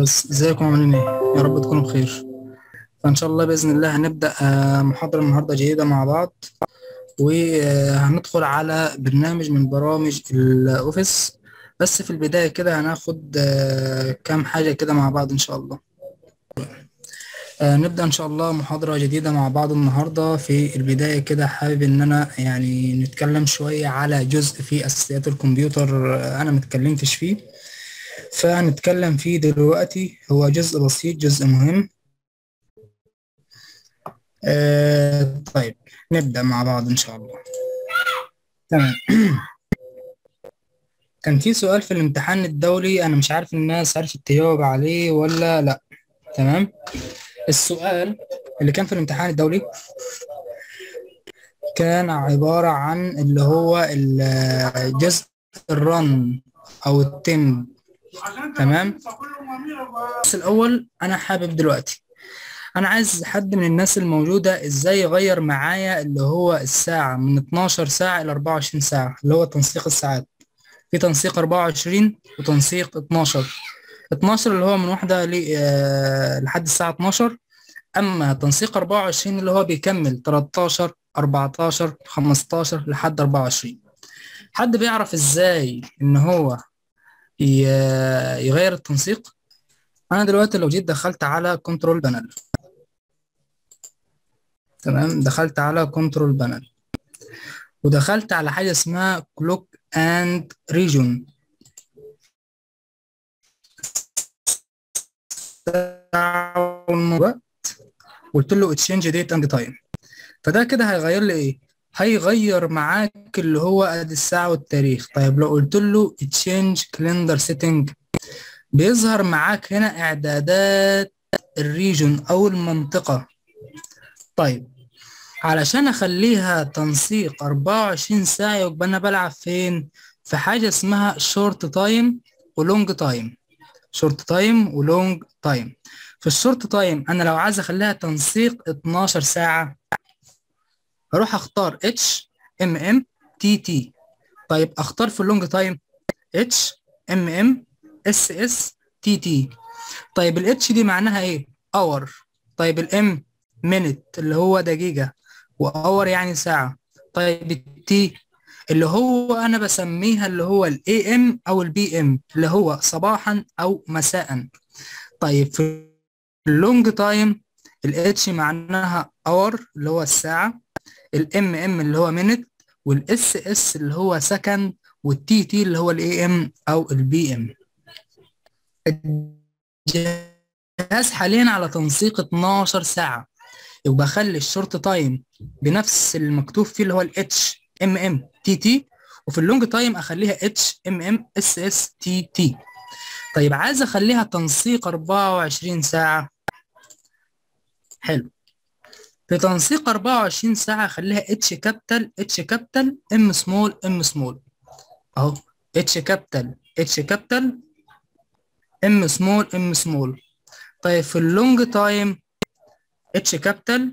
بس ازيكم عاملين ايه يا رب تكونوا بخير فان شاء الله باذن الله هنبدا آه، محاضره النهارده جديده مع بعض وهندخل على برنامج من برامج الاوفيس بس في البدايه كده هناخد آه، كام حاجه كده مع بعض ان شاء الله آه، نبدا ان شاء الله محاضره جديده مع بعض النهارده في البدايه كده حابب ان انا يعني نتكلم شويه على جزء في اساسيات الكمبيوتر آه، انا متكلمتش فيه فهنتكلم فيه دلوقتي هو جزء بسيط جزء مهم آه طيب نبدأ مع بعض إن شاء الله تمام كان في سؤال في الامتحان الدولي أنا مش عارف الناس عرفت تجاوب عليه ولا لأ تمام السؤال اللي كان في الامتحان الدولي كان عبارة عن اللي هو الجزء الرن أو التم تمام بس الأول أنا حابب دلوقتي انا عايز حد من الناس الموجودة ازاي يغير معايا اللي هو الساعة من 12 ساعة الى 24 ساعة اللي هو تنسيق الساعات في تنسيق 24 وتنسيق 12 12 اللي هو من واحدة ل آه، لحد الساعة 12 اما تنسيق 24 اللي هو بيكمل 13 14 15 لحد 24 حد بيعرف ازاي ان هو ي- يغير التنسيق انا دلوقتي لو جيت دخلت على كنترول بانل تمام دخلت على كنترول بانل ودخلت على حاجة اسمها كلوك اند ريجون قلت له تشينج ديت اند تايم فده كده هيغير لي ايه هيغير معاك اللي هو ادي الساعة والتاريخ طيب لو قلت له تشينج كالندر سيتنج بيظهر معاك هنا اعدادات الريجون او المنطقة طيب علشان اخليها تنسيق 24 ساعة يبقى انا بلعب فين في حاجة اسمها شورت تايم ولونج تايم شورت تايم ولونج تايم في الشورت تايم انا لو عايز اخليها تنسيق 12 ساعة هروح اختار اتش ام ام تي تي طيب اختار في اللونج تايم اتش ام ام اس اس تي تي طيب الاتش دي معناها ايه اور طيب الام مينت اللي هو دقيقة واور يعني ساعة طيب التي اللي هو انا بسميها اللي هو الاي ام او البي ام اللي هو صباحا او مساء طيب في اللونج تايم الاتش معناها اور اللي هو الساعة الام ام اللي هو مينت والاس اس اللي هو سكند والتي تي اللي هو الاي ام او البي ام الجهاز حاليا على تنسيق 12 ساعة يبقى اخلي الشورت تايم بنفس المكتوب فيه اللي هو الاتش ام ام تي تي وفي اللونج تايم اخليها اتش ام ام اس اس تي تي طيب عايز اخليها تنسيق 24 ساعة حلو في تنسيق 24 ساعة خليها اتش كابيتال اتش كابيتال ام سمول ام سمول اهو اتش كابيتال اتش كابيتال ام سمول ام سمول طيب في اللونج تايم اتش كابيتال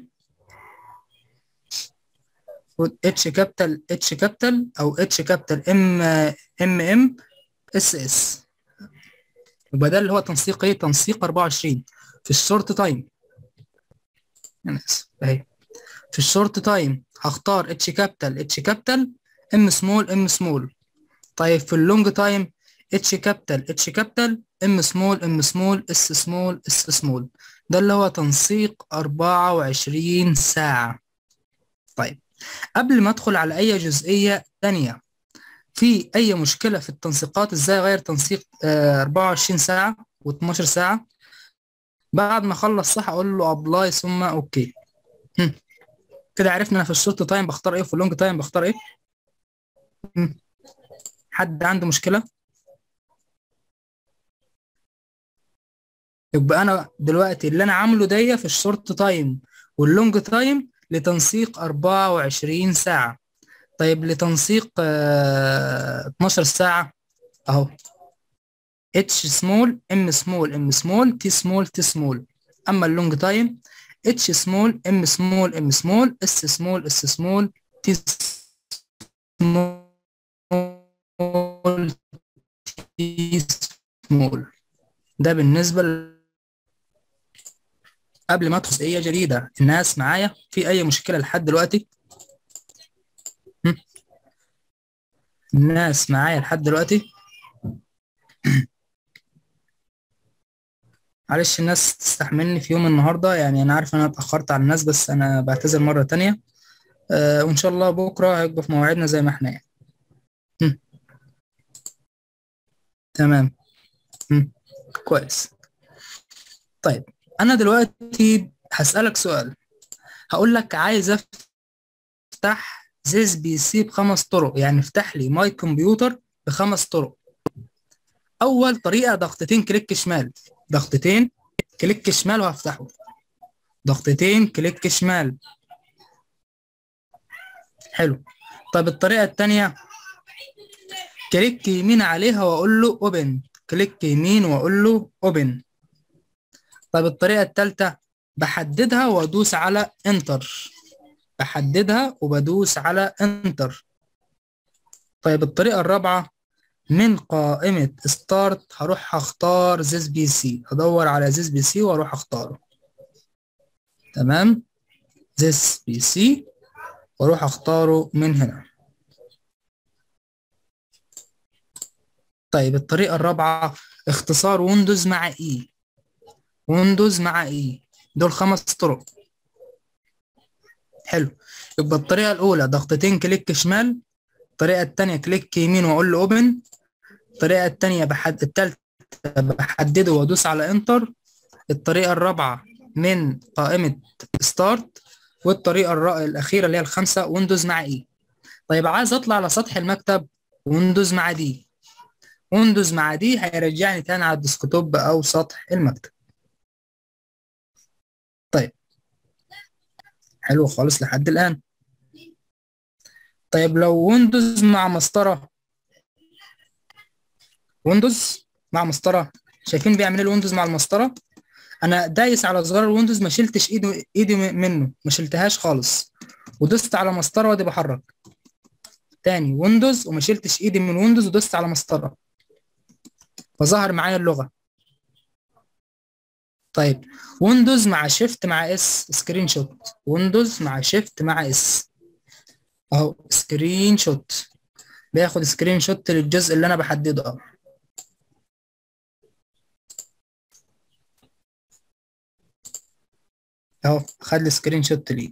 اتش كابيتال اتش كابيتال او اتش كابيتال ام ام ام اس اس يبقى ده اللي هو تنسيق ايه تنسيق 24 في الشورت تايم انا اسف اهي في الشورت تايم هختار اتش كابيتال اتش كابيتال ام سمول ام سمول طيب في اللونج تايم اتش كابيتال اتش كابيتال ام سمول ام سمول اس سمول اس سمول ده اللي هو تنسيق 24 ساعة طيب قبل ما ادخل على اي جزئية تانية في اي مشكلة في التنسيقات ازاي اغير تنسيق آه 24 ساعة و12 ساعة بعد ما اخلص صح اقول له ابلاي ثم اوكي هم. كده عرفنا انا في الشورت تايم بختار ايه وفي اللونج تايم بختار ايه هم. حد عنده مشكلة يبقى انا دلوقتي اللي انا عامله ده في الشورت تايم واللونج تايم لتنسيق 24 ساعة طيب لتنسيق آه 12 ساعة اهو اتش سمول ام سمول ام سمول تي سمول تي سمول اما اللونج تايم اتش سمول ام سمول ام سمول اس سمول اس سمول تي سمول تي سمول ده بالنسبة ل... قبل ما ادخل ايه جديدة الناس معايا في اي مشكلة لحد دلوقتي هم؟ الناس معايا لحد دلوقتي معلش الناس تستحملني في يوم النهاردة يعني أنا عارف إن أنا اتأخرت على الناس بس أنا بعتذر مرة تانية أه وإن شاء الله بكرة هيبقى في موعدنا زي ما إحنا يعني هم. تمام هم. كويس طيب أنا دلوقتي هسألك سؤال هقول لك عايز أفتح زيز بي سي بخمس طرق يعني افتح لي ماي كمبيوتر بخمس طرق أول طريقة ضغطتين كليك شمال ضغطتين كليك شمال وهفتحه ضغطتين كليك شمال حلو طيب الطريقة التانية كليك يمين عليها واقول له اوبن كليك يمين واقول له اوبن طيب الطريقة التالتة بحددها وادوس على انتر بحددها وبدوس على انتر طيب الطريقة الرابعة من قائمة ستارت هروح اختار زيز بي سي ادور على زيز بي سي واروح اختاره تمام زيز بي سي واروح اختاره من هنا طيب الطريقة الرابعة اختصار ويندوز مع اي ويندوز مع اي دول خمس طرق حلو يبقى الطريقة الأولى ضغطتين كليك شمال الطريقة التانية كليك يمين وأقول له أوبن الطريقة التانية بحد التالتة بحدده وأدوس على انتر الطريقة الرابعة من قائمة ستارت والطريقة الر... الأخيرة اللي هي الخامسة ويندوز مع إي طيب عايز أطلع على سطح المكتب ويندوز مع دي ويندوز مع دي هيرجعني تاني على الديسكتوب أو سطح المكتب طيب حلو خالص لحد الآن طيب لو ويندوز مع مسطرة ويندوز مع مسطرة شايفين بيعمل ايه الويندوز مع المسطرة انا دايس على زرار الويندوز ما شلتش ايدي ايدي منه ما شلتهاش خالص ودوست على مسطرة وادي بحرك تاني ويندوز وما شلتش ايدي من ويندوز ودوست على مسطرة فظهر معايا اللغة طيب ويندوز مع شيفت مع اس سكرين شوت ويندوز مع شيفت مع اس اهو سكرين شوت بياخد سكرين شوت للجزء اللي انا بحدده اهو اهو خد لي سكرين شوت ليه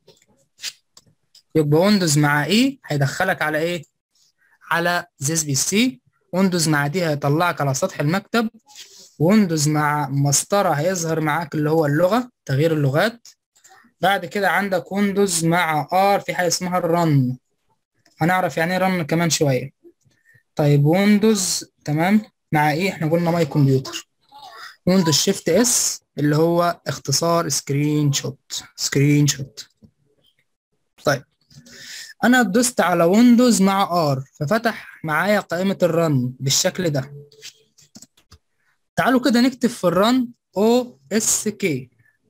يبقى ويندوز مع ايه هيدخلك على ايه على زيز بي سي ويندوز مع دي هيطلعك على سطح المكتب ويندوز مع مسطرة هيظهر معاك اللي هو اللغة تغيير اللغات بعد كده عندك ويندوز مع ار في حاجة اسمها الرن هنعرف يعني ايه رن كمان شوية طيب ويندوز تمام مع ايه احنا قلنا ماي كمبيوتر ويندوز شيفت اس اللي هو اختصار سكرين شوت سكرين شوت طيب انا دوست على ويندوز مع ار ففتح معايا قائمة الرن بالشكل ده تعالوا كده نكتب في الرن او اس كي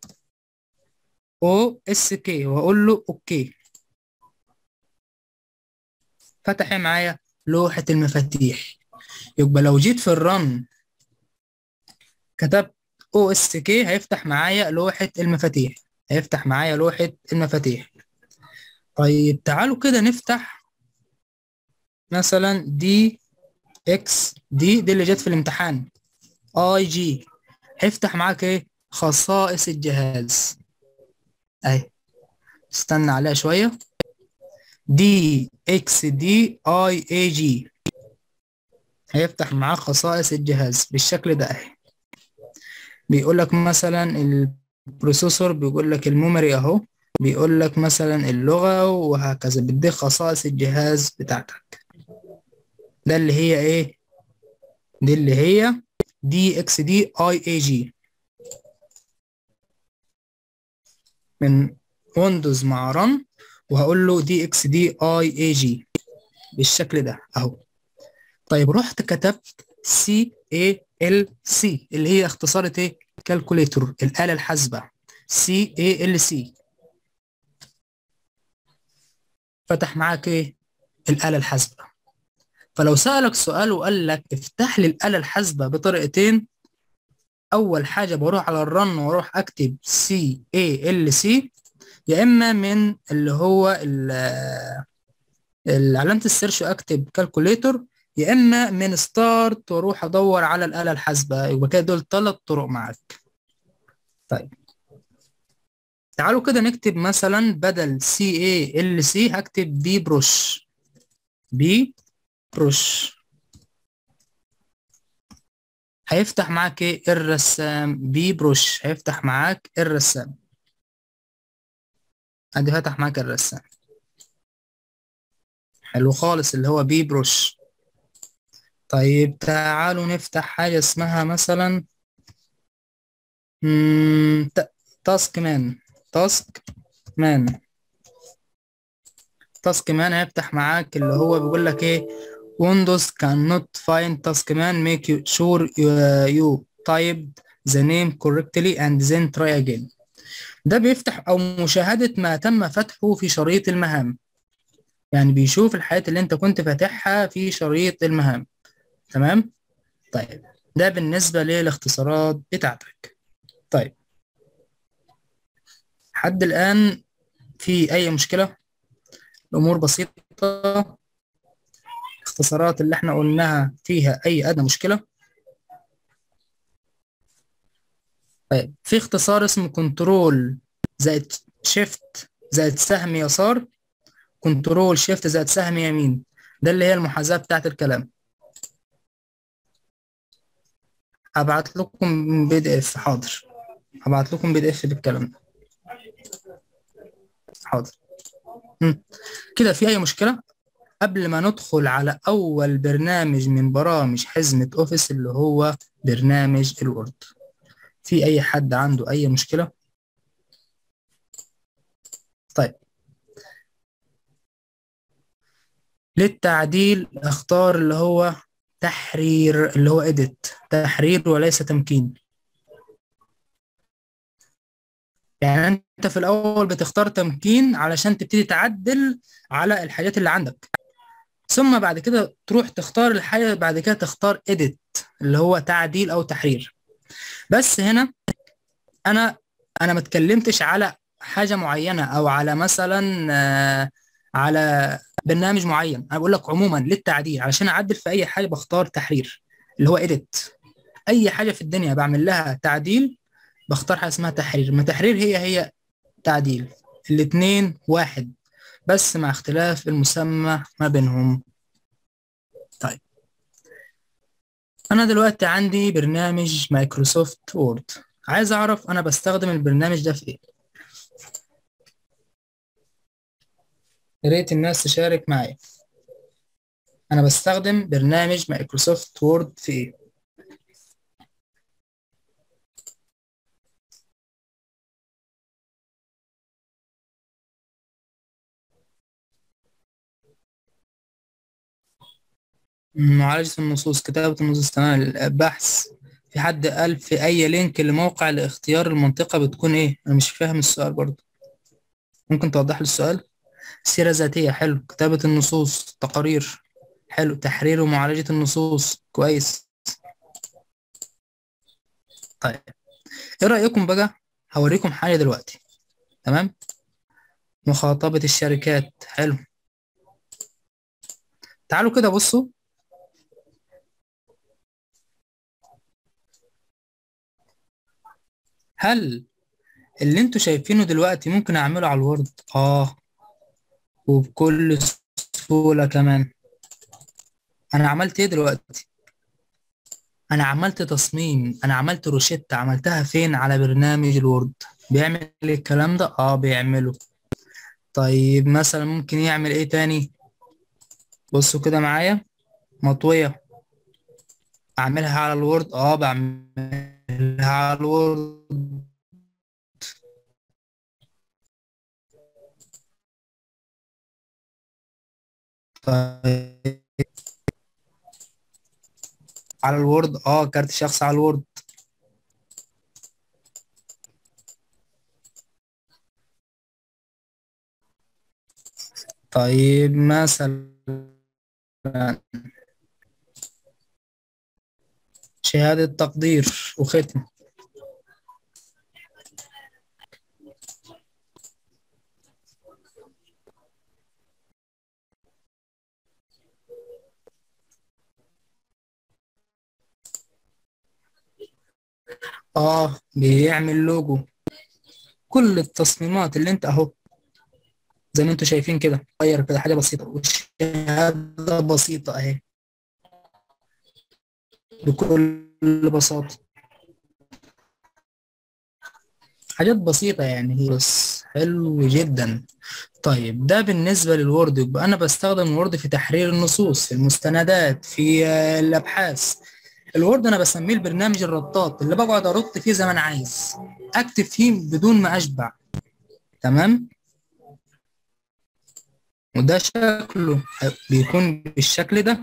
او اس كي واقول له اوكي فتح معايا لوحة المفاتيح يبقى لو جيت في الرن كتبت او اس كي هيفتح معايا لوحة المفاتيح هيفتح معايا لوحة المفاتيح طيب تعالوا كده نفتح مثلا دي اكس دي دي اللي جت في الامتحان اي جي هيفتح معاك ايه خصائص الجهاز اهي استنى عليها شوية دي اكس دي اي اي جي هيفتح معاك خصائص الجهاز بالشكل ده اهي بيقول لك مثلا البروسيسور بيقول لك الميموري اهو بيقول لك مثلا اللغة وهكذا بيديك خصائص الجهاز بتاعتك ده اللي هي ايه دي اللي هي دي اكس دي اي اي جي من ويندوز مع رن وهقول له دي اكس دي اي اي جي بالشكل ده اهو طيب رحت كتبت سي اي ال سي اللي هي اختصارة ايه كالكوليتور الآلة الحاسبة سي اي ال سي فتح معاك ايه الآلة الحاسبة فلو سألك سؤال وقال لك افتح لي الآلة الحاسبة بطريقتين اول حاجه بروح على الرن واروح اكتب سي اي ال سي يا اما من اللي هو علامه السيرش اكتب كالكوليتور يا اما من ستارت واروح ادور على الاله الحاسبه يبقى كده دول ثلاث طرق معاك طيب تعالوا كده نكتب مثلا بدل سي اي ال سي هكتب بي بروش بي بروش هيفتح معاك ايه الرسام بي بروش هيفتح معاك الرسام ادي فتح معاك الرسام حلو خالص اللي هو بي بروش طيب تعالوا نفتح حاجة اسمها مثلا تاسك مان تاسك مان تاسك مان هيفتح معاك اللي هو بيقول لك ايه Windows cannot find task man make you sure you, you typed the name correctly and then try again ده بيفتح او مشاهدة ما تم فتحه في شريط المهام يعني بيشوف الحاجات اللي انت كنت فاتحها في شريط المهام تمام طيب ده بالنسبة للاختصارات بتاعتك طيب حد الآن في أي مشكلة الأمور بسيطة الاختصارات اللي احنا قلناها فيها أي أدنى مشكلة طيب في اختصار اسمه كنترول زائد شيفت زائد سهم يسار كنترول شيفت زائد سهم يمين ده اللي هي المحاذاة بتاعت الكلام هبعت لكم بي دي اف حاضر هبعت لكم بي دي اف بالكلام ده حاضر مم. كده في اي مشكله قبل ما ندخل على اول برنامج من برامج حزمه اوفيس اللي هو برنامج الوورد في اي حد عنده اي مشكله طيب للتعديل اختار اللي هو تحرير اللي هو edit تحرير وليس تمكين يعني انت في الاول بتختار تمكين علشان تبتدي تعدل على الحاجات اللي عندك ثم بعد كده تروح تختار الحاجه بعد كده تختار edit اللي هو تعديل او تحرير بس هنا انا انا ما اتكلمتش على حاجه معينه او على مثلا آه على برنامج معين انا بقول لك عموما للتعديل علشان اعدل في اي حاجه بختار تحرير اللي هو edit اي حاجه في الدنيا بعمل لها تعديل بختار حاجه اسمها تحرير ما تحرير هي هي تعديل الاتنين واحد بس مع اختلاف المسمى ما بينهم طيب انا دلوقتي عندي برنامج مايكروسوفت وورد عايز اعرف انا بستخدم البرنامج ده في ايه يا ريت الناس تشارك معايا انا بستخدم برنامج مايكروسوفت وورد في ايه معالجة النصوص كتابة النصوص تمام البحث في حد قال في أي لينك لموقع لاختيار المنطقة بتكون إيه؟ أنا مش فاهم السؤال برضه ممكن توضح لي السؤال؟ سيرة ذاتية حلو كتابة النصوص تقارير حلو تحرير ومعالجة النصوص كويس طيب إيه رأيكم بقى؟ هوريكم حاجة دلوقتي تمام؟ مخاطبة الشركات حلو تعالوا كده بصوا هل اللي انتوا شايفينه دلوقتي ممكن اعمله على الوورد اه وبكل سهولة كمان انا عملت ايه دلوقتي انا عملت تصميم انا عملت روشتة عملتها فين على برنامج الوورد بيعمل الكلام ده اه بيعمله طيب مثلا ممكن يعمل ايه تاني بصوا كده معايا مطوية اعملها على الوورد اه بعملها على الوورد طيب على الوورد اه كارت شخص على الوورد طيب مثلا شهادة تقدير وختم اه بيعمل لوجو كل التصميمات اللي انت اهو زي ما انتوا شايفين كده غير كده حاجه بسيطه والشهاده بسيطه اهي بكل بساطه حاجات بسيطة يعني هي بس حلو جدا طيب ده بالنسبة للوورد يبقى أنا بستخدم الوورد في تحرير النصوص في المستندات في آه، الأبحاث الوورد أنا بسميه البرنامج الرطاط اللي بقعد أرط فيه زي ما أنا عايز أكتب فيه بدون ما أشبع تمام وده شكله بيكون بالشكل ده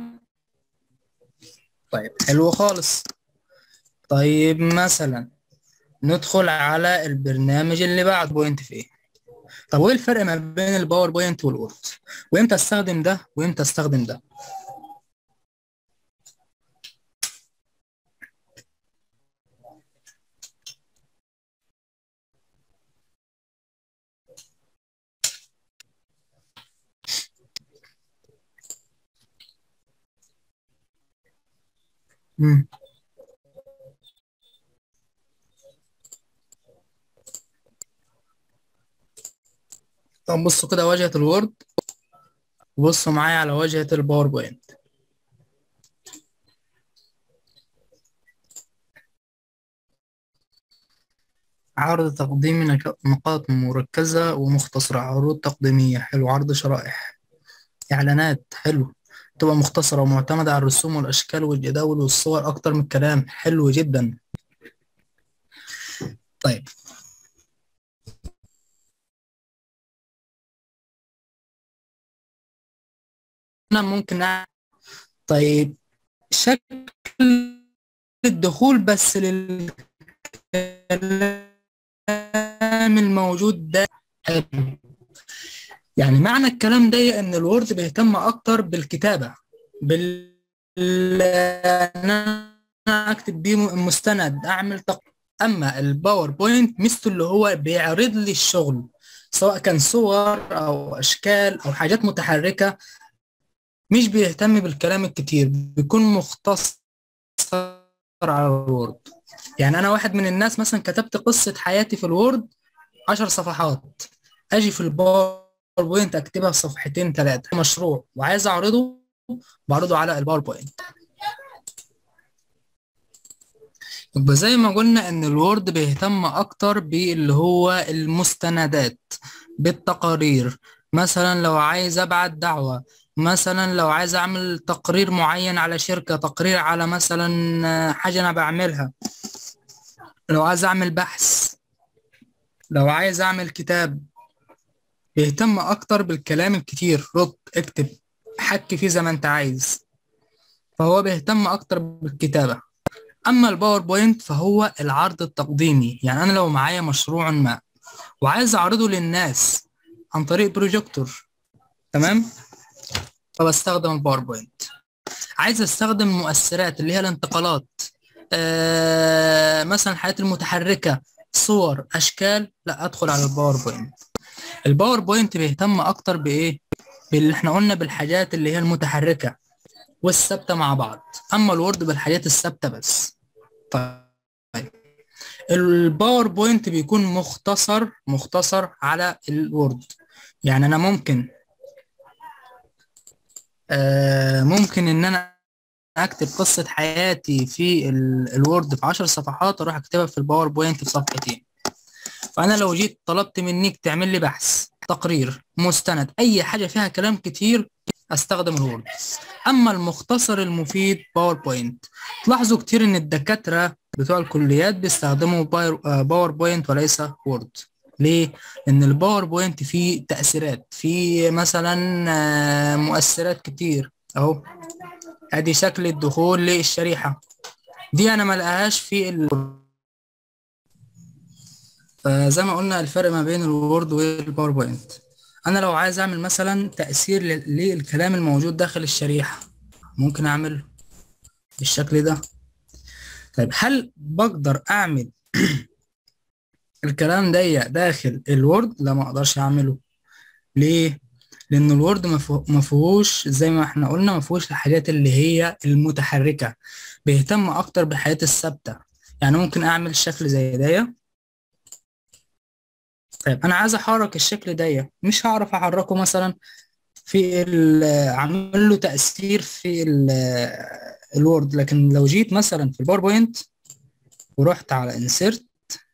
طيب حلو خالص طيب مثلا ندخل على البرنامج اللي بعد بوينت في ايه طب وايه الفرق ما بين الباوربوينت والوورد وامتى استخدم ده وامتى استخدم ده مم. طب بصوا كده واجهة الوورد وبصوا معايا على واجهة الباوربوينت عرض تقديمي نك- نقاط مركزة ومختصرة عروض تقديمية حلو عرض شرائح إعلانات حلو تبقى مختصرة ومعتمدة على الرسوم والأشكال والجداول والصور أكتر من الكلام حلو جدا طيب أنا ممكن أعمل طيب شكل الدخول بس للكلام الموجود ده حلو يعني معنى الكلام ده ان الوورد بيهتم اكتر بالكتابه بال ان انا اكتب بيه مستند اعمل تق... اما الباوربوينت ميزته اللي هو بيعرض لي الشغل سواء كان صور او اشكال او حاجات متحركه مش بيهتم بالكلام الكتير بيكون مختصر على الوورد يعني انا واحد من الناس مثلا كتبت قصه حياتي في الوورد عشر صفحات اجي في الباوربوينت اكتبها في صفحتين ثلاثه مشروع وعايز اعرضه بعرضه على الباوربوينت يبقى زي ما قلنا ان الوورد بيهتم اكتر باللي هو المستندات بالتقارير مثلا لو عايز ابعت دعوة مثلا لو عايز اعمل تقرير معين على شركة تقرير على مثلا حاجة انا بعملها لو عايز اعمل بحث لو عايز اعمل كتاب بيهتم اكتر بالكلام الكتير رد اكتب حك فيه زي ما انت عايز فهو بيهتم اكتر بالكتابة اما الباوربوينت فهو العرض التقديمي يعني انا لو معايا مشروع ما وعايز اعرضه للناس عن طريق بروجيكتور تمام فبستخدم الباوربوينت عايز استخدم مؤثرات اللي هي الانتقالات آه مثلا الحاجات المتحركة صور اشكال لا ادخل على الباوربوينت الباوربوينت بيهتم اكتر بايه باللي احنا قلنا بالحاجات اللي هي المتحركة والثابتة مع بعض اما الوورد بالحاجات الثابتة بس طيب الباوربوينت بيكون مختصر مختصر على الوورد يعني انا ممكن آه ممكن ان انا اكتب قصة حياتي في ال- الوورد في عشر صفحات اروح اكتبها في الباوربوينت في صفحتين فانا لو جيت طلبت منك تعمل لي بحث تقرير مستند اي حاجة فيها كلام كتير استخدم الوورد اما المختصر المفيد باوربوينت تلاحظوا كتير ان الدكاترة بتوع الكليات بيستخدموا باور- آه، باوربوينت وليس وورد ليه؟ لأن الباوربوينت فيه تأثيرات فيه مثلا آه، مؤثرات كتير أهو ادي شكل الدخول للشريحة دي انا ما لقاهاش في ال... فزي ما قلنا الفرق ما بين الوورد والباوربوينت انا لو عايز اعمل مثلا تأثير لل- للكلام الموجود داخل الشريحة ممكن اعمل بالشكل ده طيب هل بقدر اعمل الكلام ده داخل الوورد لا ما اقدرش اعمله ليه لان الوورد ما فيه- ما فيهوش زي ما احنا قلنا ما فيهوش الحاجات اللي هي المتحركه بيهتم اكتر بالحاجات الثابته يعني ممكن اعمل شكل زي ده طيب انا عايز احرك الشكل ده مش هعرف احركه مثلا في عامل له تأثير في الوورد لكن لو جيت مثلا في الباوربوينت ورحت على انسيرت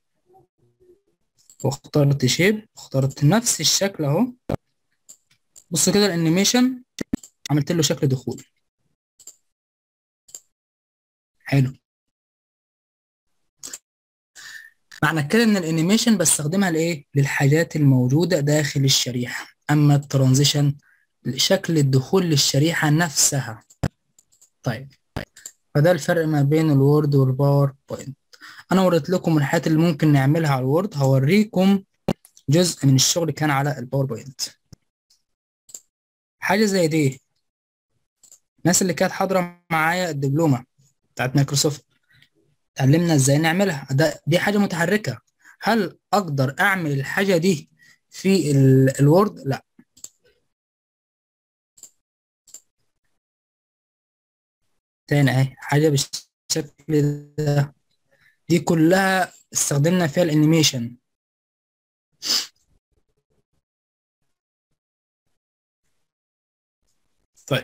واخترت شيب اخترت نفس الشكل اهو بص كده الانيميشن عملت له شكل دخول حلو معنى كده ان الانيميشن بستخدمها لايه للحاجات الموجوده داخل الشريحه اما الترانزيشن شكل الدخول للشريحه نفسها طيب فده الفرق ما بين الوورد والباوربوينت انا وريت لكم الحاجات اللي ممكن نعملها على الوورد هوريكم جزء من الشغل كان على الباوربوينت حاجه زي دي الناس اللي كانت حاضره معايا الدبلومه بتاعت مايكروسوفت اتعلمنا ازاي نعملها ده دي حاجه متحركه هل اقدر اعمل الحاجه دي في الوورد لا تاني اهي حاجه بالشكل ده دي كلها استخدمنا فيها الانيميشن طيب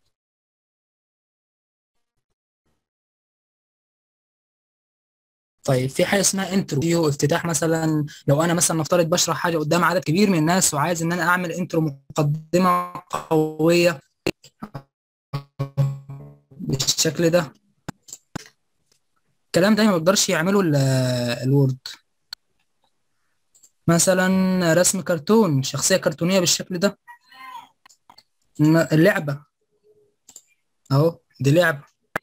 طيب في حاجه اسمها انترو افتتاح مثلا لو انا مثلا نفترض بشرح حاجه قدام عدد كبير من الناس وعايز ان انا اعمل انترو مقدمه قويه بالشكل ده الكلام ده ما بيقدرش يعمله الوورد مثلا رسم كرتون شخصيه كرتونيه بالشكل ده اللعبه اهو دي لعبه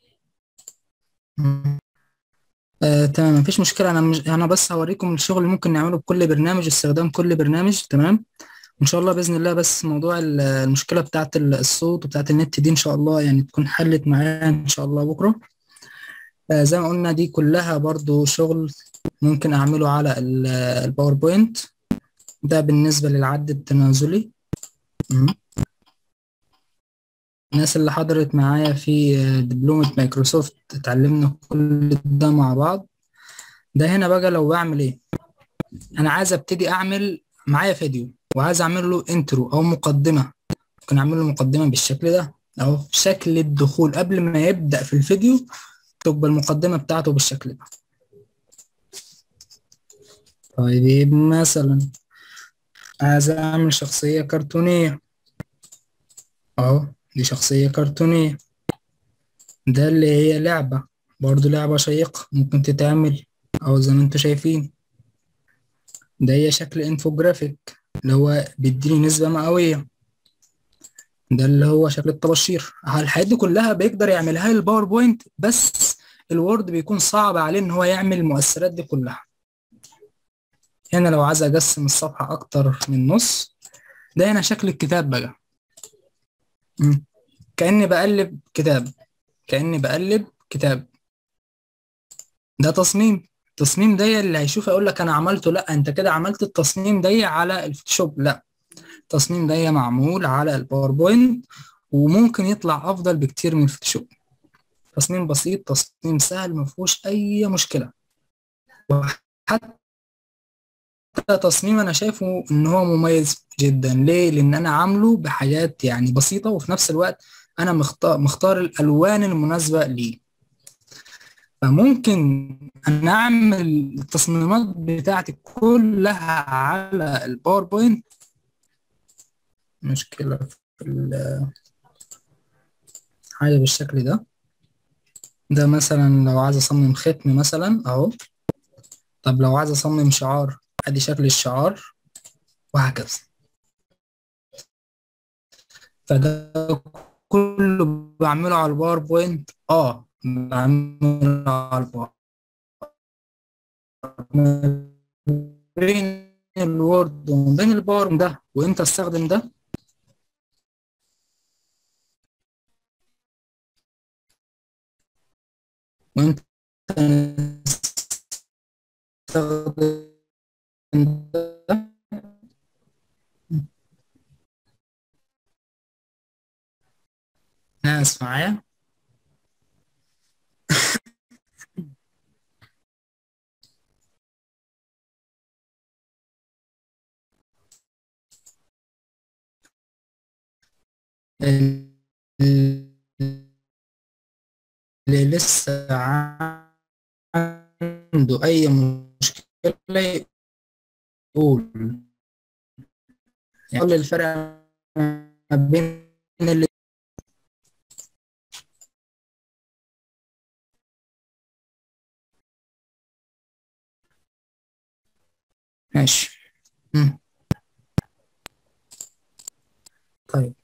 آه، تمام مفيش مشكلة أنا مش أنا بس هوريكم الشغل اللي ممكن نعمله بكل برنامج استخدام كل برنامج تمام وإن شاء الله بإذن الله بس موضوع المشكلة بتاعة الصوت وبتاعة النت دي إن شاء الله يعني تكون حلت معايا إن شاء الله بكرة آه زي ما قلنا دي كلها برضو شغل ممكن أعمله على الباوربوينت ده بالنسبة للعد التنازلي الناس اللي حضرت معايا في دبلومة مايكروسوفت اتعلمنا كل ده مع بعض ده هنا بقى لو بعمل ايه انا عايز ابتدي اعمل معايا فيديو وعايز اعمل له انترو او مقدمة ممكن اعمل له مقدمة بالشكل ده اهو شكل الدخول قبل ما يبدأ في الفيديو تبقى المقدمة بتاعته بالشكل ده طيب مثلا عايز اعمل شخصية كرتونية اهو دي شخصية كرتونية ده اللي هي لعبة برضو لعبة شيقة ممكن تتعمل أو زي ما انتوا شايفين ده هي شكل انفوجرافيك اللي هو بيديني نسبة مئوية ده اللي هو شكل الطباشير الحاجات دي كلها بيقدر يعملها الباوربوينت بس الوورد بيكون صعب عليه ان هو يعمل المؤثرات دي كلها هنا لو عايز اقسم الصفحة اكتر من نص ده هنا شكل الكتاب بقى مم. كأني بقلب كتاب كأني بقلب كتاب ده تصميم التصميم ده اللي هيشوف يقول لك انا عملته لا انت كده عملت التصميم ده على الفوتوشوب لا التصميم ده معمول على الباوربوينت وممكن يطلع افضل بكتير من الفوتوشوب تصميم بسيط تصميم سهل ما فيهوش اي مشكله وحتى تصميم انا شايفه ان هو مميز جدا ليه لان انا عامله بحاجات يعني بسيطه وفي نفس الوقت انا مختار مختار الالوان المناسبه ليه فممكن انا اعمل التصميمات بتاعتي كلها على الباوربوينت مشكله في حاجه بالشكل ده ده مثلا لو عايز اصمم ختم مثلا اهو طب لو عايز اصمم شعار ادي شكل الشعار وهكذا فده كله بعمله على الباوربوينت اه بعمله على الباوربوينت بين الوورد وبين الباور ده وامتى استخدم ده وامتى استخدم ناس معايا اللي لسه عنده أي مشكلة يقول يقول الفرق ما بين اللي ماشي مم. طيب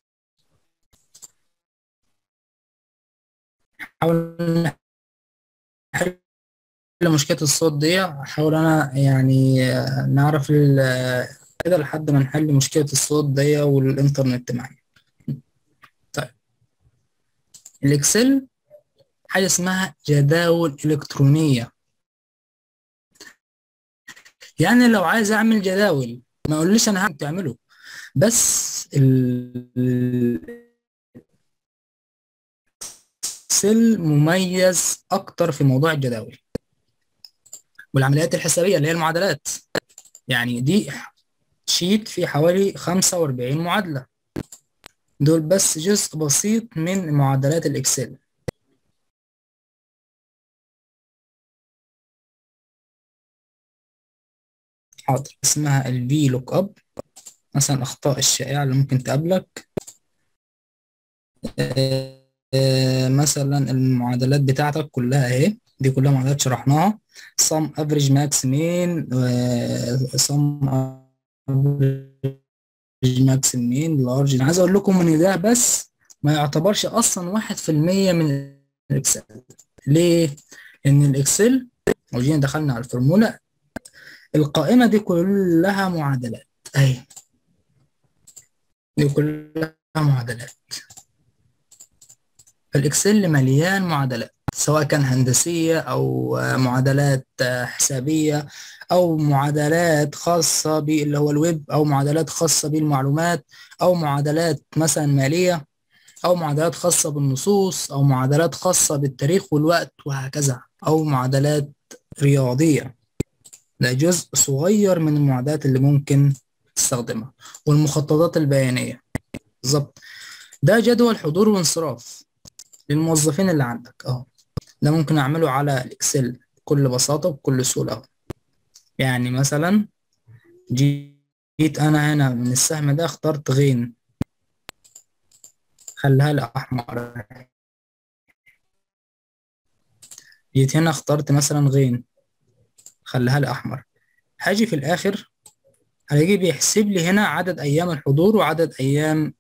حاول نحل مشكلة الصوت دي أحاول أنا يعني آه، نعرف ال- كده لحد ما نحل مشكلة الصوت دي والإنترنت معايا طيب الإكسل حاجة اسمها جداول إلكترونية يعني لو عايز أعمل جداول ما أقوليش أنا هعمل تعمله بس ال- الإكسل مميز أكتر في موضوع الجداول والعمليات الحسابية اللي هي المعادلات يعني دي شيت فيه حوالي 45 معادلة دول بس جزء بسيط من معادلات الإكسل حاضر اسمها الفي لوك اب مثلا الأخطاء الشائعة اللي ممكن تقابلك آه، آه، مثلا المعادلات بتاعتك كلها اهي دي كلها معادلات شرحناها sum average max mean آه، sum average max mean large انا عايز اقول لكم ان ده بس ما يعتبرش اصلا واحد في المية من الاكسل ليه؟ لان الاكسل لو جينا دخلنا على الفورمولا القائمة دي كلها معادلات اهي دي كلها معادلات الاكسل مليان معادلات سواء كان هندسية أو آه، معادلات آه، حسابية أو معادلات خاصة باللي هو الويب أو معادلات خاصة بالمعلومات أو معادلات مثلا مالية أو معادلات خاصة بالنصوص أو معادلات خاصة بالتاريخ والوقت وهكذا أو معادلات رياضية ده جزء صغير من المعادلات اللي ممكن تستخدمها والمخططات البيانية بالظبط ده جدول حضور وانصراف للموظفين اللي عندك اهو ده ممكن اعمله على الاكسل بكل بساطة وبكل سهولة اهو يعني مثلا جيت انا هنا من السهم ده اخترت غين خليها لي احمر جيت هنا اخترت مثلا غين خليها لي احمر هاجي في الاخر هلاقيه بيحسب لي هنا عدد ايام الحضور وعدد ايام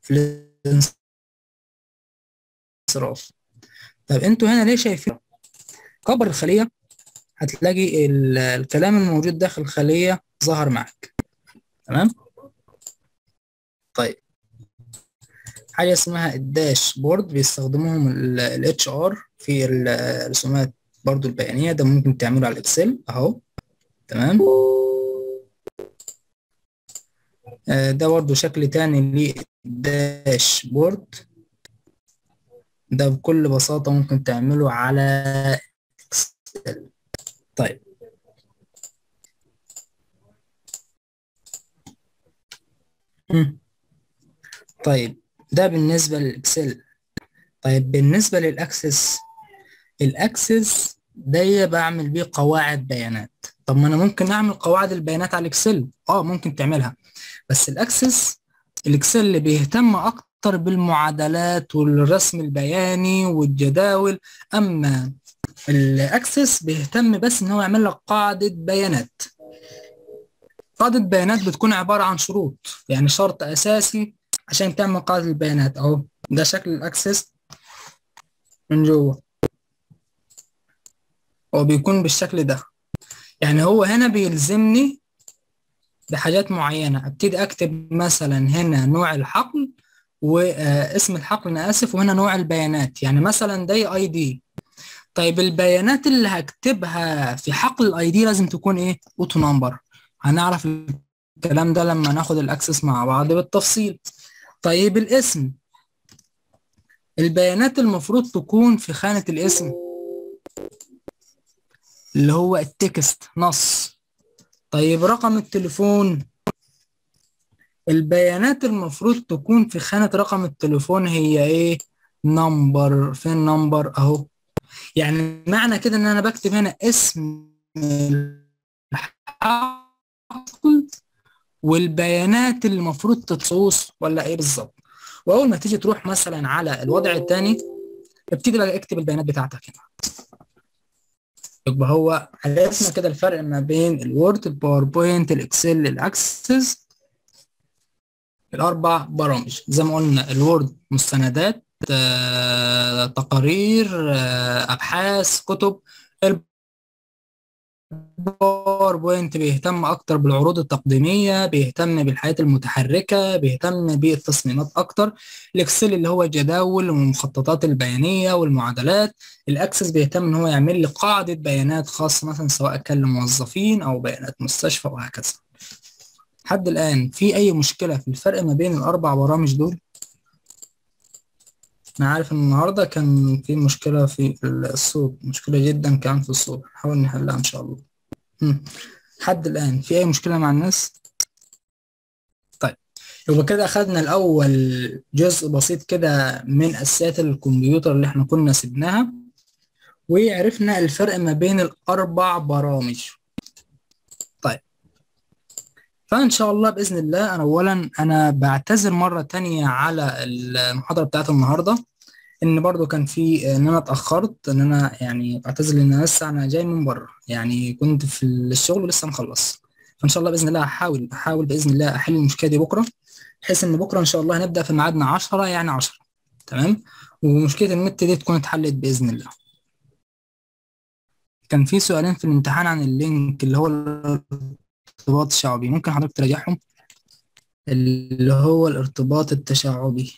الانصراف طب انتوا هنا ليه شايفين كبر الخلية هتلاقي ال- الكلام الموجود داخل الخلية ظهر معك تمام طيب حاجة اسمها الداش بورد بيستخدموهم ال اتش ار في الرسومات برضو البيانية ده ممكن تعمله على الاكسل اهو تمام آه، ده برضو شكل تاني للداش بورد ده بكل بساطة ممكن تعمله على اكسل طيب مم. طيب ده بالنسبة للإكسل طيب بالنسبة للأكسس الأكسس ده بعمل بيه قواعد بيانات طب ما أنا ممكن أعمل قواعد البيانات على الإكسل أه ممكن تعملها بس الأكسس الإكسل اللي بيهتم أكتر بالمعادلات والرسم البياني والجداول أما الأكسس بيهتم بس إن هو يعمل لك قاعدة بيانات قاعدة بيانات بتكون عبارة عن شروط يعني شرط أساسي عشان تعمل قاعدة البيانات أهو ده شكل الأكسس من جوه هو بيكون بالشكل ده يعني هو هنا بيلزمني بحاجات معينة ابتدي اكتب مثلا هنا نوع الحقل واسم الحقل انا اسف وهنا نوع البيانات يعني مثلا ده اي دي طيب البيانات اللي هكتبها في حقل الاي دي لازم تكون ايه اوتو نمبر هنعرف الكلام ده لما ناخد الاكسس مع بعض بالتفصيل طيب الاسم البيانات المفروض تكون في خانة الاسم اللي هو التكست نص طيب رقم التليفون البيانات المفروض تكون في خانة رقم التليفون هي ايه نمبر فين نمبر اهو يعني معنى كده ان انا بكتب هنا اسم الحقل والبيانات اللي المفروض تتصوص ولا ايه بالظبط واول ما تيجي تروح مثلا على الوضع الثاني ابتدي بقى اكتب البيانات بتاعتك هنا يبقى هو عرفنا كده الفرق ما بين الوورد الباوربوينت الاكسل الاكسس الاربع برامج زي ما قلنا الوورد مستندات آه، تقارير آه، ابحاث كتب الباوربوينت بيهتم اكتر بالعروض التقديميه بيهتم بالحياه المتحركه بيهتم بالتصميمات اكتر الاكسل اللي هو الجداول والمخططات البيانيه والمعادلات الاكسس بيهتم ان هو يعمل لي قاعده بيانات خاصه مثلا سواء كان لموظفين او بيانات مستشفى وهكذا لحد الان في اي مشكله في الفرق ما بين الاربع برامج دول انا عارف ان النهارده كان في مشكله في الصوت مشكله جدا كان في الصوت نحاول نحلها ان شاء الله مم. لحد الان في اي مشكله مع الناس طيب يبقى كده اخدنا الاول جزء بسيط كده من اساسيات الكمبيوتر اللي احنا كنا سبناها وعرفنا الفرق ما بين الاربع برامج طيب فان شاء الله باذن الله انا اولا انا بعتذر مره تانية على المحاضره بتاعت النهارده ان برضو كان في ان انا اتاخرت ان انا يعني بعتذر لان انا لسه انا جاي من بره يعني كنت في الشغل ولسه مخلص فان شاء الله باذن الله هحاول احاول باذن الله احل المشكله دي بكره بحيث ان بكره ان شاء الله هنبدا في ميعادنا 10 يعني 10 تمام ومشكله النت دي تكون اتحلت باذن الله كان في سؤالين في الامتحان عن اللينك اللي هو الارتباط الشعبي ممكن حضرتك تراجعهم اللي هو الارتباط التشعبي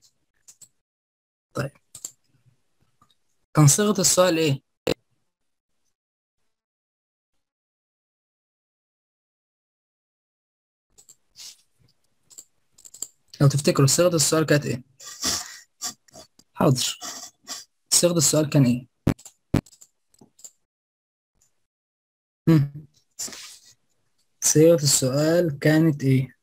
طيب كان صيغة السؤال ايه لو تفتكروا صيغة السؤال كانت ايه حاضر صيغة السؤال كان ايه مم. صيغة السؤال كانت ايه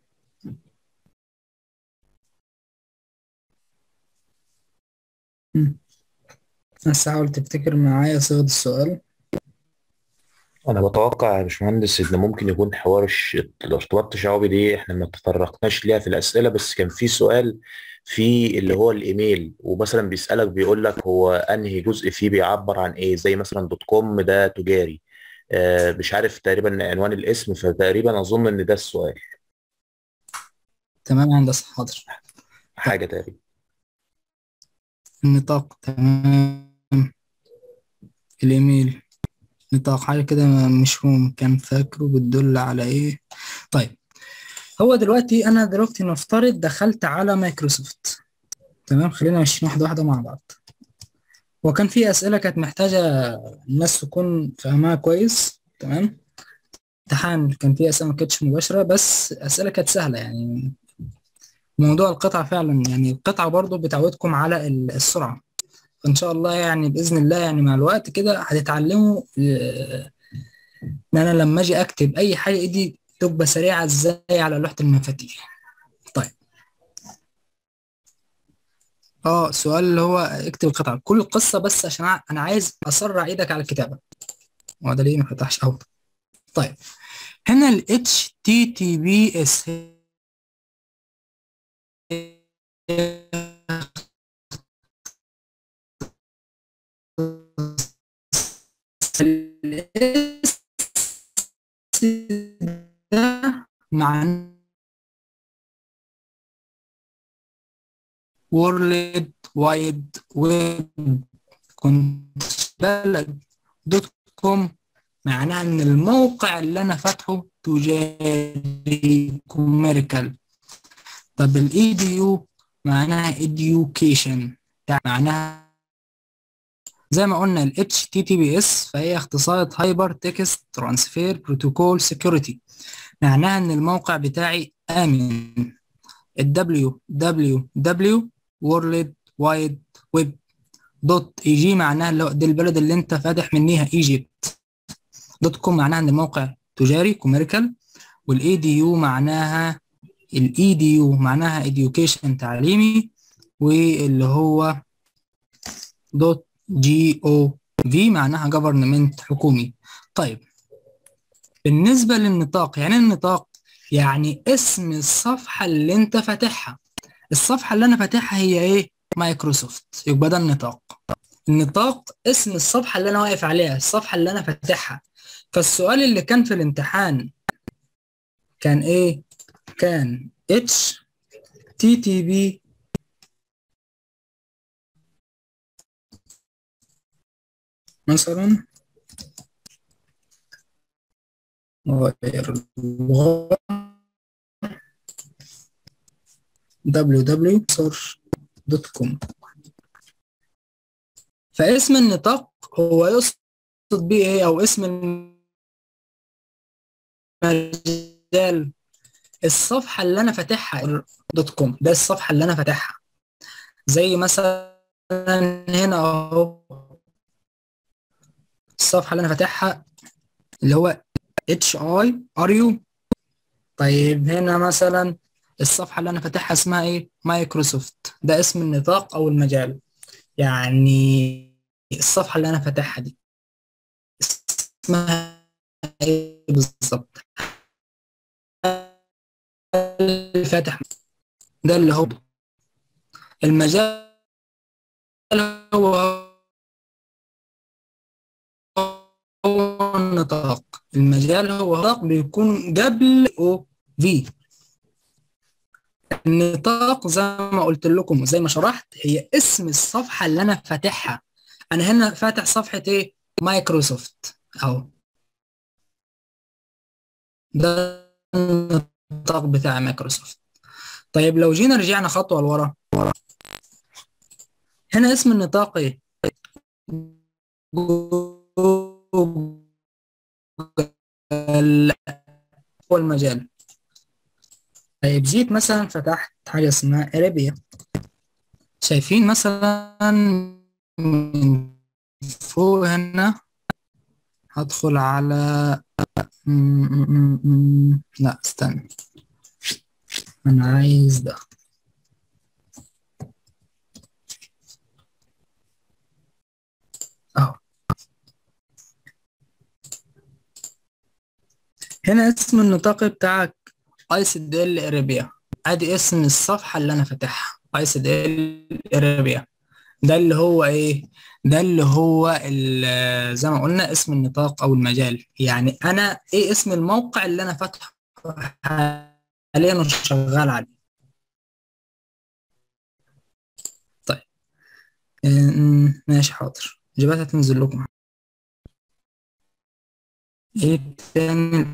مم. بس حاول تفتكر معايا صيغة السؤال أنا بتوقع يا باشمهندس إن ممكن يكون حوار الش- الارتباط التشعبي دي إحنا ما تطرقناش ليها في الأسئلة بس كان في سؤال في اللي هو الإيميل ومثلا بيسألك بيقول لك هو أنهي جزء فيه بيعبر عن إيه زي مثلا دوت كوم ده تجاري آه مش عارف تقريبا عنوان الاسم فتقريبا أظن إن ده السؤال تمام يا هندسة حاضر طيب حاجة تقريبا النطاق تمام الإيميل نطاق حاجة كده مش هم كان فاكره بتدل على إيه طيب هو دلوقتي أنا دلوقتي نفترض دخلت على مايكروسوفت تمام خلينا ماشيين واحدة واحدة مع بعض وكان في أسئلة كانت محتاجة الناس تكون فاهمها كويس تمام امتحان كان في أسئلة ما كانتش مباشرة بس أسئلة كانت سهلة يعني موضوع القطعة فعلا يعني القطعة برضو بتعودكم على ال- السرعة فإن شاء الله يعني بإذن الله يعني مع الوقت كده هتتعلموا آه، إن أنا لما أجي أكتب أي حاجة إيدي تبقى سريعة إزاي على لوحة المفاتيح طيب اه سؤال اللي هو اكتب القطعة كل القصة بس عشان أع- أنا عايز أسرع إيدك على الكتابة هو ده ليه ما فتحش أهو طيب هنا ال HTTPS ده معناه وورلد وايد ويب كنت بالك دوت كوم معناها ان الموقع اللي انا فاتحه تجاري كوميريكال طب الاي دي يو معناها education معناها زي ما قلنا ال HTTPS فهي اختصارات هايبر تكست ترانسفير بروتوكول سيكوريتي معناها ان الموقع بتاعي امن ال www world wide web دوت اي جي معناها اللي هو دي البلد اللي انت فاتح منيها ايجيبت دوت كوم معناها ان الموقع تجاري كوميريكال والاي دي يو معناها الاي دي يو معناها education تعليمي واللي هو دوت جي او في معناها government حكومي طيب بالنسبة للنطاق يعني النطاق يعني اسم الصفحة اللي انت فاتحها الصفحة اللي انا فاتحها هي ايه مايكروسوفت يبقى ده النطاق النطاق اسم الصفحة اللي انا واقف عليها الصفحة اللي انا فاتحها فالسؤال اللي كان في الامتحان كان ايه كان اتش تي تي بي مثلا غير اللغة www.source.com فاسم النطاق هو يقصد بيه ايه او اسم المجال الصفحة اللي انا فاتحها دوت كوم ده الصفحة اللي انا فاتحها زي مثلا هنا اهو الصفحة اللي انا فاتحها اللي هو اتش اي ار يو طيب هنا مثلا الصفحة اللي انا فاتحها اسمها ايه مايكروسوفت ده اسم النطاق او المجال يعني الصفحة اللي انا فاتحها دي اسمها ايه بالظبط اللي فاتح ده اللي هو المجال هو هو النطاق المجال هو نطاق بيكون قبل او في النطاق زي ما قلت لكم وزي ما شرحت هي اسم الصفحة اللي أنا فاتحها أنا هنا فاتح صفحة إيه مايكروسوفت أهو ده النطاق بتاع مايكروسوفت طيب لو جينا رجعنا خطوة لورا هنا اسم النطاق إيه هو المجال طيب جيت مثلا فتحت حاجة اسمها اريبيا شايفين مثلا من فوق هنا هدخل على م- م- م- لا استنى انا عايز ده اهو هنا اسم النطاق بتاعك ايس دي ال اريبيا ادي اسم الصفحة اللي انا فاتحها ايس دي ال اريبيا ده اللي هو ايه ده اللي هو ال- زي ما قلنا اسم النطاق او المجال يعني انا ايه اسم الموقع اللي انا فاتحه حاليا وشغال عليه طيب أمم، ماشي حاضر اجابات هتنزل لكم ايه تاني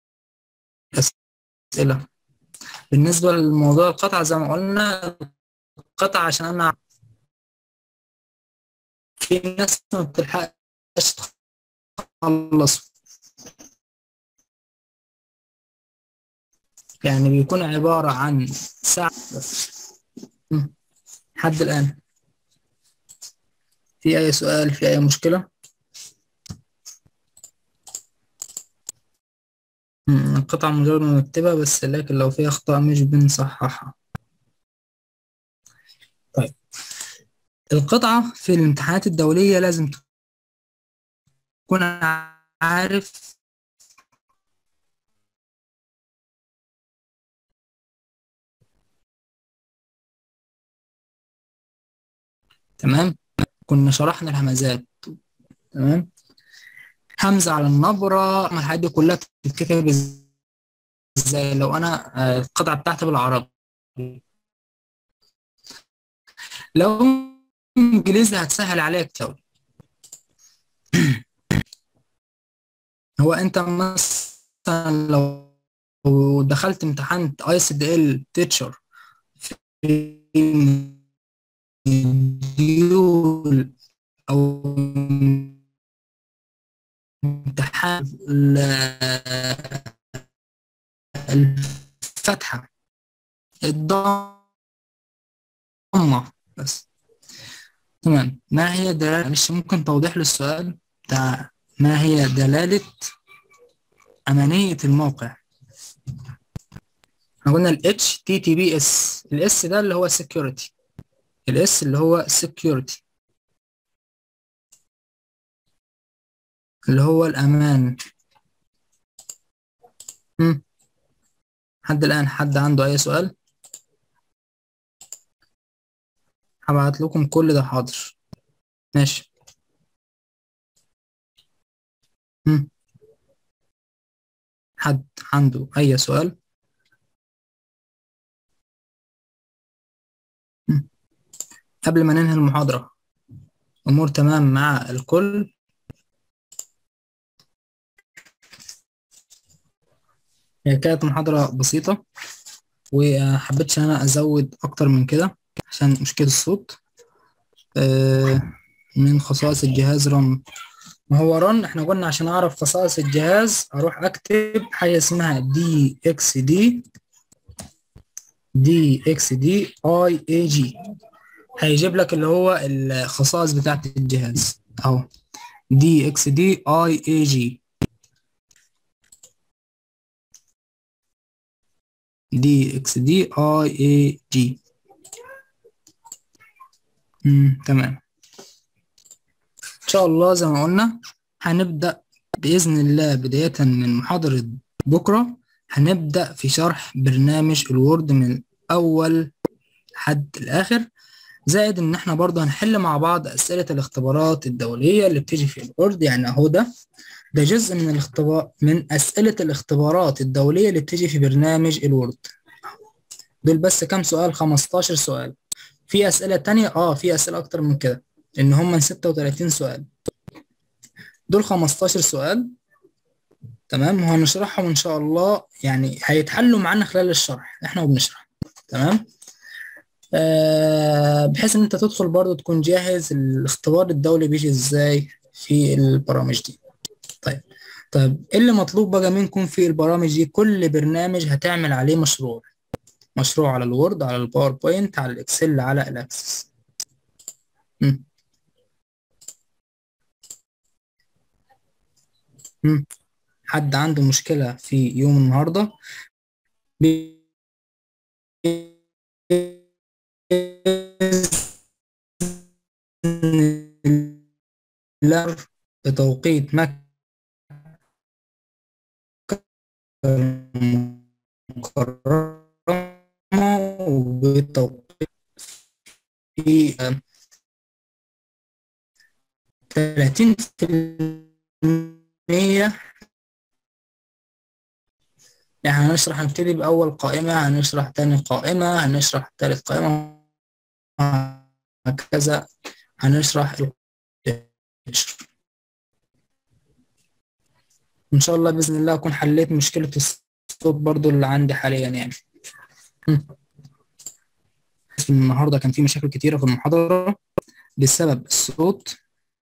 اسئله بالنسبه لموضوع القطعه زي ما قلنا القطعه عشان انا في ناس ما بتلحقش تخلص يعني بيكون عبارة عن ساعة بس مم. لحد الآن في أي سؤال في أي مشكلة مم. القطعة مجرد مرتبة بس لكن لو في أخطاء مش بنصححها طيب القطعة في الامتحانات الدولية لازم تكون عارف تمام كنا شرحنا الهمزات تمام همزة على النبرة الحاجات دي كلها بتتكتب ازاي لو انا آه، القطعة بتاعتي بالعربي لو انجليزي هتسهل عليك كتير هو انت مثلا لو دخلت امتحان اي اس دي ال تيتشر في ديول او امتحان ال- الفتحة الضمة بس تمام ما هي دلالة معلش ممكن توضيح للسؤال بتاع ما هي دلالة أمانية الموقع احنا قلنا ال HTTPS الاس ده اللي هو security الاس اللي هو security اللي هو الأمان مم. حد الآن حد عنده أي سؤال هبعت لكم كل ده حاضر ماشي مم. حد عنده أي سؤال مم. قبل ما ننهي المحاضرة أمور تمام مع الكل هي كانت محاضرة بسيطة وحبيتش إن أنا أزود أكتر من كده عشان مشكلة الصوت آه، من خصائص الجهاز رن ما هو رن احنا قلنا عشان أعرف خصائص الجهاز أروح أكتب حاجة اسمها دي اكس دي دي اكس دي اي اي جي هيجيب لك اللي هو الخصائص بتاعت الجهاز أهو دي اكس دي اي اي جي دي اكس دي اي اي جي امم تمام ان شاء الله زي ما قلنا هنبدأ بإذن الله بداية من محاضرة بكرة هنبدأ في شرح برنامج الوورد من أول حد الآخر زائد إن إحنا برضه هنحل مع بعض أسئلة الاختبارات الدولية اللي بتيجي في الوورد يعني أهو ده ده جزء من الاختبار من أسئلة الاختبارات الدولية اللي بتيجي في برنامج الوورد دول بس كام سؤال 15 سؤال في أسئلة تانية اه في أسئلة أكتر من كده إن هم 36 سؤال دول 15 سؤال تمام وهنشرحهم إن شاء الله يعني هيتحلوا معانا خلال الشرح إحنا وبنشرح تمام آه بحيث إن أنت تدخل برضو تكون جاهز الاختبار الدولي بيجي إزاي في البرامج دي طيب طيب إيه اللي مطلوب بقى منكم في البرامج دي كل برنامج هتعمل عليه مشروع مشروع على الوورد على الباوربوينت على الاكسل على الاكسس مم. مم. حد عنده مشكلة في يوم النهاردة بإذن بتوقيت مكة المكرمة وبتوقيت في تلاتين في المية يعني هنشرح هنبتدي بأول قائمة هنشرح تاني قائمة هنشرح تالت قائمة هكذا هنشرح إن شاء الله بإذن الله أكون حليت مشكلة الصوت برضو اللي عندي حاليا يعني النهاردة كان في مشاكل كتيرة في المحاضرة بسبب الصوت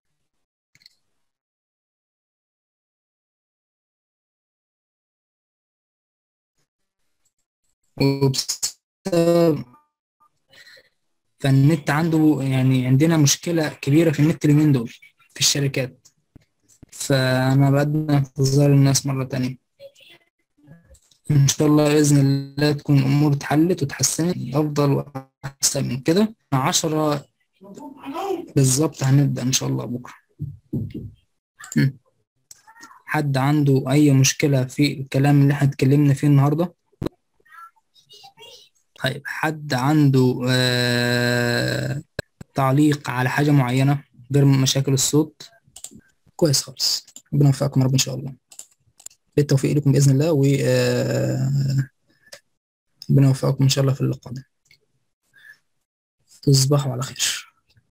وبسبب فالنت عنده يعني عندنا مشكلة كبيرة في النت اليومين دول في الشركات فأنا بقدم اعتذار للناس مرة تانية إن شاء الله بإذن الله تكون الأمور اتحلت وتحسنت أفضل وأحسن من كده عشرة بالظبط هنبدأ إن شاء الله بكرة حد عنده أي مشكلة في الكلام اللي احنا اتكلمنا فيه النهاردة طيب حد عنده آه تعليق على حاجة معينة غير مشاكل الصوت كويس خالص ربنا يوفقكم يا رب إن شاء الله بالتوفيق لكم بإذن الله و ربنا يوفقكم إن شاء الله في اللقاء ده تصبحوا على خير